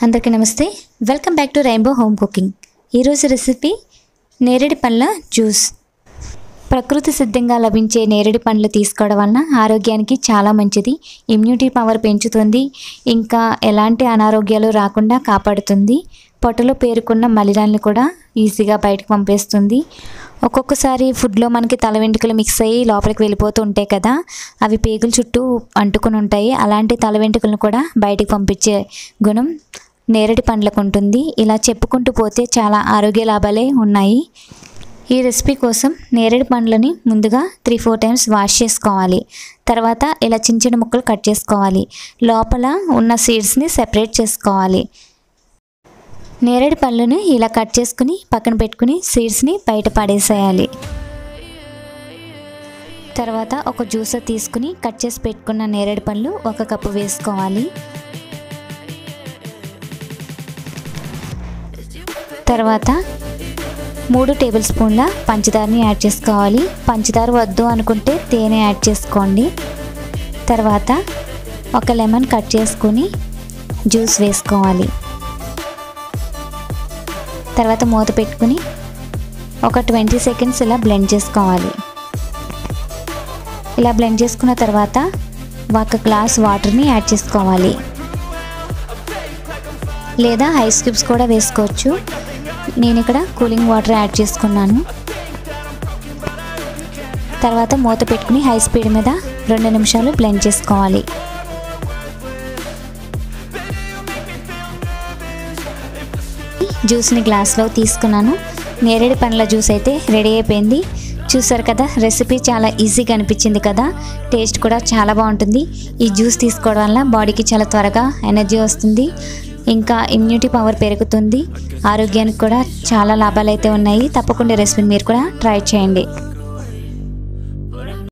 అందరికీ నమస్తే welcome back to rainbow home cooking ఈరోజు రెసిపీ నేరేడి పండ్ల జ్యూస్ ప్రకృతి సిద్ధంగా లభించే నేరేడి పండ్లు తీసుకోవడం వలన ఆరోగ్యానికి చాలా మంచిది ఇమ్యూనిటీ పవర్ పెంచుతుంది ఇంకా ఎలాంటి అనారోగ్యాలు రాకుండా కాపాడుతుంది పొట్టలో పేరుకున్న మలినాలను కూడా ఈజీగా బయటకు పంపేస్తుంది ఒక్కొక్కసారి ఫుడ్లో మనకి తల వెంట్రుకలు మిక్స్ అయ్యి లోపలికి వెళ్ళిపోతూ ఉంటాయి కదా అవి పేగుల చుట్టూ అంటుకుని ఉంటాయి అలాంటి తల వెంట్రుకలను కూడా బయటికి పంపించే గుణం నేరేడి పండ్లకు ఉంటుంది ఇలా చెప్పుకుంటూ పోతే చాలా ఆరోగ్య లాభాలే ఉన్నాయి ఈ రెసిపీ కోసం నేరేడు పండ్లని ముందుగా త్రీ ఫోర్ టైమ్స్ వాష్ చేసుకోవాలి తర్వాత ఇలా చిన్న చిన్న ముక్కలు కట్ చేసుకోవాలి లోపల ఉన్న సీడ్స్ని సెపరేట్ చేసుకోవాలి నేరేడు పళ్ళుని ఇలా కట్ చేసుకుని పక్కన పెట్టుకుని సీడ్స్ని బయట పడేసేయాలి తర్వాత ఒక జ్యూసర్ తీసుకుని కట్ చేసి పెట్టుకున్న నేరేడు పళ్ళు ఒక కప్పు వేసుకోవాలి తర్వాత మూడు టేబుల్ స్పూన్ల పంచదారని యాడ్ చేసుకోవాలి పంచదార వద్దు అనుకుంటే తేనె యాడ్ చేసుకోండి తర్వాత ఒక లెమన్ కట్ చేసుకుని జ్యూస్ వేసుకోవాలి తర్వాత మూత పెట్టుకుని ఒక ట్వంటీ సెకండ్స్ ఇలా బ్లెండ్ చేసుకోవాలి ఇలా బ్లెండ్ చేసుకున్న తర్వాత ఒక గ్లాస్ వాటర్ని యాడ్ చేసుకోవాలి లేదా ఐస్ క్యూబ్స్ కూడా వేసుకోవచ్చు నేను ఇక్కడ కూలింగ్ వాటర్ యాడ్ చేసుకున్నాను తర్వాత మూత పెట్టుకుని హై స్పీడ్ మీద రెండు నిమిషాలు బ్లెండ్ చేసుకోవాలి జ్యూస్ని గ్లాస్లో తీసుకున్నాను నేరేడు పండ్ల జ్యూస్ అయితే రెడీ అయిపోయింది చూసారు కదా రెసిపీ చాలా ఈజీగా అనిపించింది కదా టేస్ట్ కూడా చాలా బాగుంటుంది ఈ జ్యూస్ తీసుకోవడం వల్ల బాడీకి చాలా త్వరగా ఎనర్జీ వస్తుంది ఇంకా ఇమ్యూనిటీ పవర్ పెరుగుతుంది ఆరోగ్యానికి కూడా చాలా లాభాలు అయితే ఉన్నాయి తప్పకుండా రెసిపీని మీరు కూడా ట్రై చేయండి